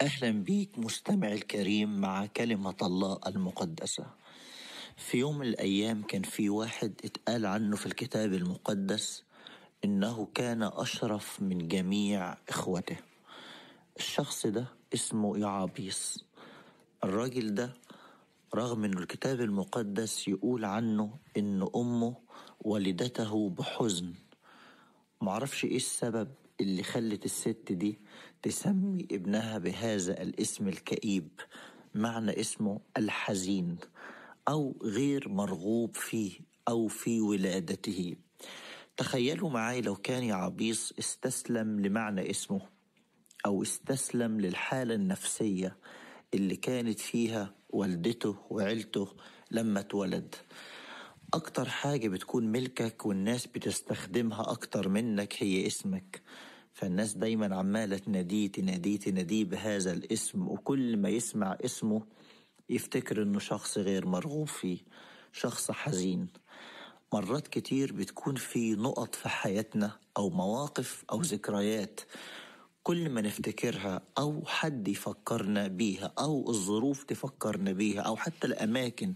أهلا بيك مستمع الكريم مع كلمة الله المقدسة في يوم من الأيام كان في واحد اتقال عنه في الكتاب المقدس إنه كان أشرف من جميع إخوته الشخص ده اسمه يعابيس الراجل ده رغم إنه الكتاب المقدس يقول عنه إن أمه والدته بحزن معرفش إيه السبب اللي خلت الست دي تسمي ابنها بهذا الاسم الكئيب معنى اسمه الحزين أو غير مرغوب فيه أو في ولادته تخيلوا معي لو كان يعبيص استسلم لمعنى اسمه أو استسلم للحالة النفسية اللي كانت فيها والدته وعيلته لما اتولد أكتر حاجة بتكون ملكك والناس بتستخدمها أكتر منك هي اسمك فالناس دايما عمالة تناديه تناديه تناديه بهذا الاسم وكل ما يسمع اسمه يفتكر انه شخص غير مرغوب فيه شخص حزين مرات كتير بتكون في نقط في حياتنا او مواقف او ذكريات كل ما نفتكرها او حد يفكرنا بيها او الظروف تفكرنا بيها او حتى الاماكن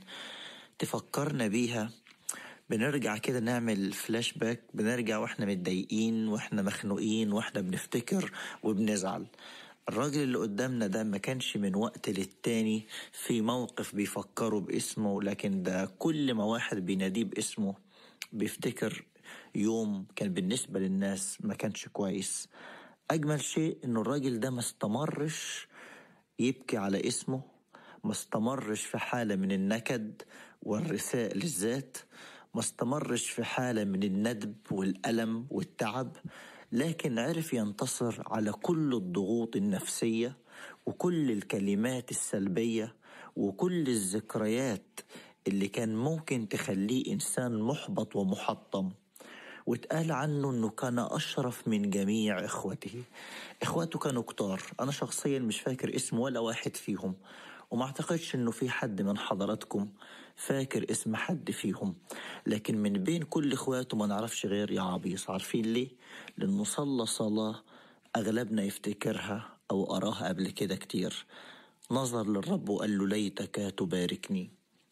تفكرنا بيها بنرجع كده نعمل فلاش باك بنرجع واحنا متضايقين واحنا مخنوقين واحنا بنفتكر وبنزعل الراجل اللي قدامنا ده ما كانش من وقت للتاني في موقف بيفكروا باسمه لكن ده كل ما واحد بيناديه باسمه بيفتكر يوم كان بالنسبة للناس ما كانش كويس أجمل شيء إنه الراجل ده ما استمرش يبكي على اسمه ما استمرش في حالة من النكد والرثاء للذات ما استمرش في حالة من الندب والألم والتعب لكن عرف ينتصر على كل الضغوط النفسية وكل الكلمات السلبية وكل الذكريات اللي كان ممكن تخليه إنسان محبط ومحطم واتقال عنه انه كان اشرف من جميع اخوته اخواته كانوا كتار انا شخصيا مش فاكر اسم ولا واحد فيهم وما اعتقدش انه في حد من حضراتكم فاكر اسم حد فيهم لكن من بين كل اخواته ما نعرفش غير يا عبيص عارفين ليه لانه صلى صلاة اغلبنا يفتكرها او اراها قبل كده كتير نظر للرب وقال له ليتك تباركني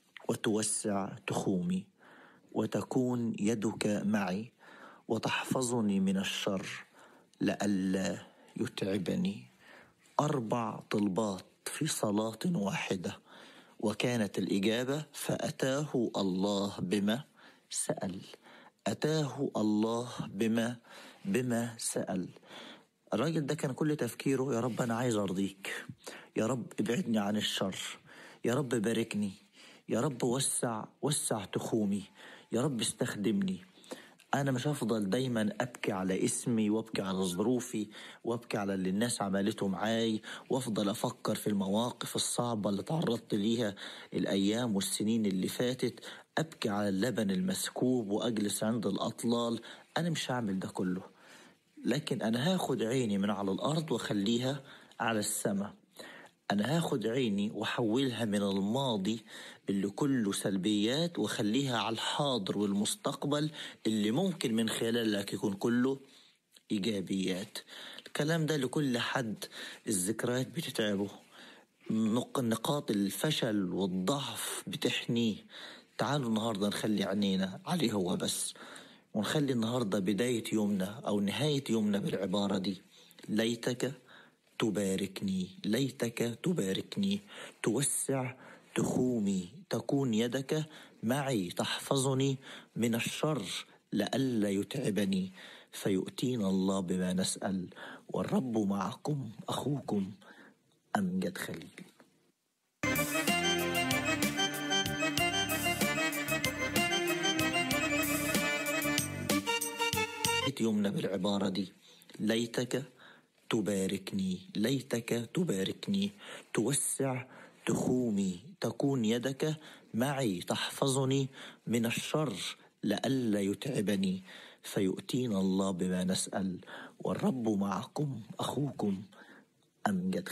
وتوسع تخومي وتكون يدك معي وتحفظني من الشر لئلا يتعبني اربع طلبات في صلاه واحده وكانت الاجابه فاتاه الله بما سال اتاه الله بما بما سال الراجل ده كان كل تفكيره يا رب انا عايز ارضيك يا رب ابعدني عن الشر يا رب باركني يا رب وسع وسع تخومي يا رب استخدمني أنا مش هفضل دايما أبكي على اسمي وأبكي على ظروفي وأبكي على اللي الناس عملته معاي وأفضل أفكر في المواقف الصعبة اللي تعرضت ليها الأيام والسنين اللي فاتت أبكي على اللبن المسكوب وأجلس عند الأطلال أنا مش هعمل ده كله لكن أنا هاخد عيني من على الأرض وأخليها على السماء أنا هاخد عيني وأحولها من الماضي اللي كله سلبيات وأخليها على الحاضر والمستقبل اللي ممكن من خلالك يكون كله إيجابيات الكلام ده لكل حد الذكريات بتتعبه نقاط الفشل والضعف بتحنيه تعالوا النهاردة نخلي عينينا عليه هو بس ونخلي النهاردة بداية يومنا أو نهاية يومنا بالعبارة دي ليتك تباركني ليتك تباركني توسع تخومي تكون يدك معي تحفظني من الشر لئلا يتعبني فيؤتينا الله بما نسأل والرب معكم أخوكم أمجد خليل يومنا بالعبارة دي ليتك تباركني ليتك تباركني توسع تخومي تكون يدك معي تحفظني من الشر لئلا يتعبني فيؤتينا الله بما نسأل والرب معكم أخوكم أمجد